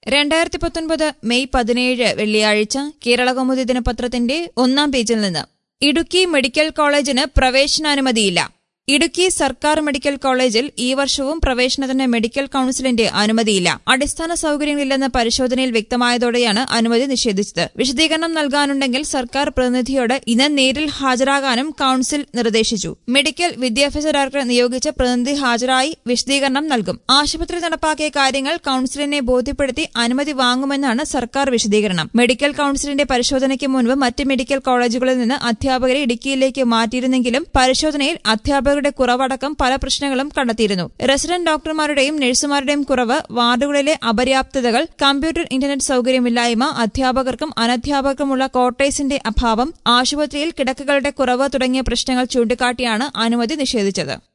രണ്ടായിരത്തി പത്തൊൻപത് മെയ് പതിനേഴ് വെള്ളിയാഴ്ച കേരളകൗമുദി ദിനപത്രത്തിന്റെ ഒന്നാം പേജിൽ നിന്ന് ഇടുക്കി മെഡിക്കൽ കോളേജിന് പ്രവേശനാനുമതിയില്ല ഇടുക്കി സർക്കാർ മെഡിക്കൽ കോളേജിൽ ഈ വർഷവും പ്രവേശനത്തിന് മെഡിക്കൽ കൌൺസിലിന്റെ അനുമതിയില്ല അടിസ്ഥാന സൌകര്യങ്ങളില്ലെന്ന പരിശോധനയിൽ വ്യക്തമായതോടെയാണ് അനുമതി നിഷേധിച്ചത് വിശദീകരണം നൽകാനുണ്ടെങ്കിൽ സർക്കാർ പ്രതിനിധിയോട് ഇന്ന് നേരിൽ ഹാജരാകാനും കൌൺസിൽ നിർദ്ദേശിച്ചു മെഡിക്കൽ വിദ്യാഭ്യാസ ഡയറക്ടറെ നിയോഗിച്ച പ്രതിനിധി ഹാജരായി വിശദീകരണം നൽകും ആശുപത്രി നടപ്പാക്കിയ കാര്യങ്ങൾ കൌൺസിലിനെ ബോധ്യപ്പെടുത്തി അനുമതി വാങ്ങുമെന്നാണ് സർക്കാർ വിശദീകരണം മെഡിക്കൽ കൌൺസിലിന്റെ പരിശോധനയ്ക്ക് മുൻപ് മറ്റ് മെഡിക്കൽ കോളേജുകളിൽ നിന്ന് അധ്യാപകരെ ഇടുക്കിയിലേക്ക് മാറ്റിയിരുന്നെങ്കിലും പരിശോധനയിൽ അധ്യാപകരുടെ കുറവടക്കം പല പ്രശ്നങ്ങളും കണ്ടെത്തിയിരുന്നു റെസിഡന്റ് ഡോക്ടർമാരുടെയും നഴ്സുമാരുടെയും കുറവ് വാർഡുകളിലെ അപര്യാപ്തതകൾ കമ്പ്യൂട്ടർ ഇന്റർനെറ്റ് സൌകര്യമില്ലായ്മ അധ്യാപകർക്കും അനധ്യാപകർക്കുമുള്ള ക്വാർട്ടേഴ്സിന്റെ അഭാവം ആശുപത്രിയിൽ കിടക്കകളുടെ കുറവ് തുടങ്ങിയ പ്രശ്നങ്ങൾ ചൂണ്ടിക്കാട്ടിയാണ് അനുമതി നിഷേധിച്ചത്